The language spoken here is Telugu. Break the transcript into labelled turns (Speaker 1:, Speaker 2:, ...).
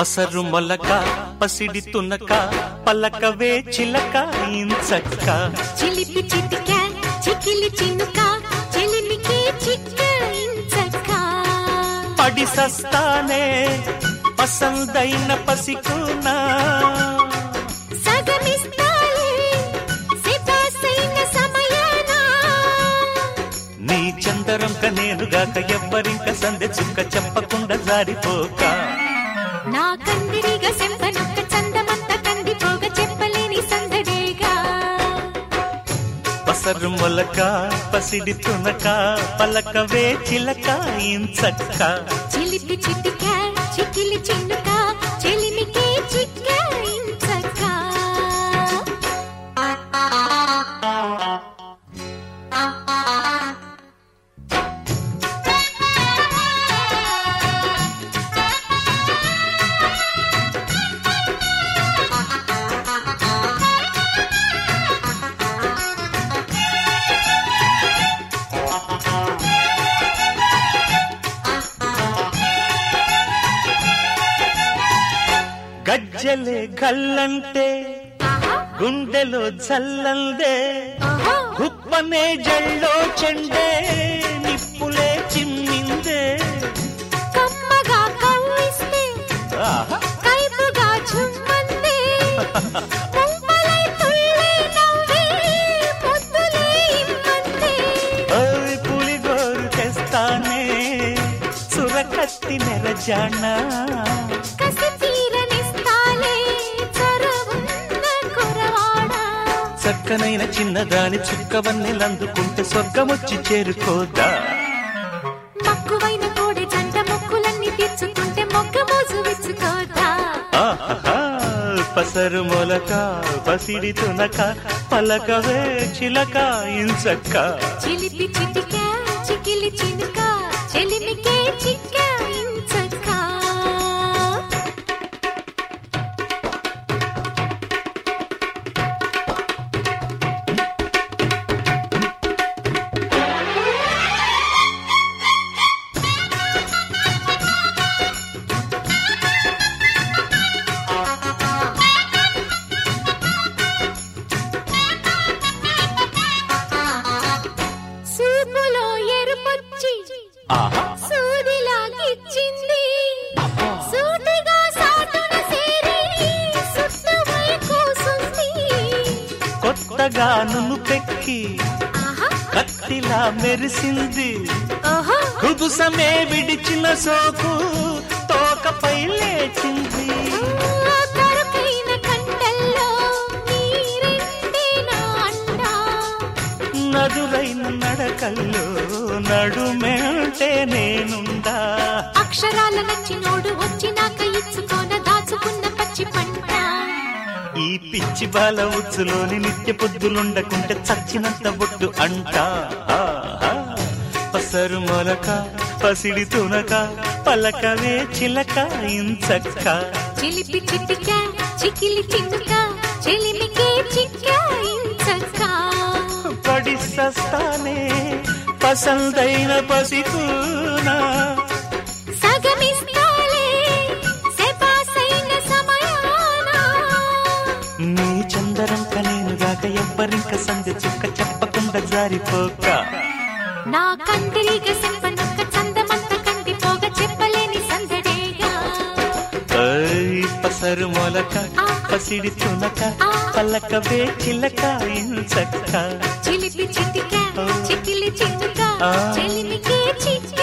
Speaker 1: పసరు మొలక పసిడి తునక పలకవే చిలక ఇంచక్క
Speaker 2: చిలిపి చిటిక చికిలి చినుక చెలిమికి చిక్క ఇంచక్క
Speaker 1: పడి సస్తానే పసందైన పసికునా
Speaker 2: సగమిస్తాలే సితాసైన సమయాన
Speaker 1: నీ చందరంక నేనుగాక ఎవ్వరింక సందె చుక్క చెప్పకుండా జారిపోక
Speaker 2: నా కందిరిగా సెంపనొక్క చందమంత కందిపోగ చెప్పలేని సందడేగా
Speaker 1: పసరు మొలక పసిడి తునక పలకవే చిలక ఇంచక్క
Speaker 2: చిలిపి చిటిక చికిలి చిన్నుక చెలిమికి చిక్క ఇంచక్క
Speaker 1: గజ్జలే గల్లంటే గుండెలో జల్లందే
Speaker 2: ఆహా
Speaker 1: గుప్పనే జల్లో చెండే నిప్పులే చిమ్మిందే
Speaker 2: కమ్మగా కవ్విస్తే
Speaker 1: ఆహా!
Speaker 2: కైపుగా చుమ్మందే ముంపలై తుళ్ళే నవ్వే పొద్దులే ఇమ్మందే
Speaker 1: ఓయ్ పులిగోరు తెస్తానే సురకత్తి నెరజానా
Speaker 2: కసి తీరనిస్తాలే చొరవున్న కురవాడా
Speaker 1: చక్కనైన చిన్నదాని చుక్కవన్నెలందుకుంటే స్వర్గమొచ్చి చేరుకోదా
Speaker 2: మక్కువైన కోడి జంట మొక్కులన్నీ తీర్చుకుంటే మొగ్గ మోజు విచ్చుకోదా
Speaker 1: ఆహాహా! పసరు మొలక పసిడి తునక పలకవే చిలక ఇంచక్క
Speaker 2: చిలిపి చిటిక చికిలి చినుక చెలిమికే చిక్క ఇంచక్క సూపులో ఎరుపొచ్చి
Speaker 1: ఆహా
Speaker 2: సూదిలా గిచ్చింది సూటిగా సాటున సేరి సుట్టువై కూసుంది
Speaker 1: కొత్తగా నును పెక్కి
Speaker 2: ఆహా
Speaker 1: కత్తిలా మెరిసింది
Speaker 2: ఓహో
Speaker 1: కుబుసమే విడిచిన సోకు తోకపై లేచింది
Speaker 2: ఆ కరుకైన కండల్లో నీరెండే నా అండా
Speaker 1: నదులైన నడకల్లో నడుమేంటే నేనుందా
Speaker 2: అక్షరాల నచ్చినోడు వచ్చినాక ఇచ్చుకోన దాచుకున్న పచ్చి పంట
Speaker 1: ఈ పిచ్చి బాల ఉచ్చులోని నిత్య పొద్దులుండకుంటే చచ్చినంత బొట్టు అంట ఆహా! పసరు మొలక పసిడి తునక పలకవే చిలక ఇంచక్క
Speaker 2: చిలిపి చిటిక చికిలి చిన్నుక చెలిమికే చిక్క ఇంచక్క
Speaker 1: పడి సస్తానే పసందైన పసికూనా
Speaker 2: సగమిస్తాలే సెపాసైన సమయాన
Speaker 1: నీ చందరంక నేనుగాక ఎవ్వరింక సంధి చుక్క చెప్పకుండా జారిపోక
Speaker 2: నా కందిరిగ సెంపనొక్క చందమంత కందిపోగ చెప్పలేని సందడేగా
Speaker 1: ఏయ్ పసరు మొలక పసిడి తునక పలకవే చిలక ఇంచక్క
Speaker 2: చిలిపి చిటిక చికిలి చిన్నుక
Speaker 1: ఆ.
Speaker 2: చెలిమికే చిక్క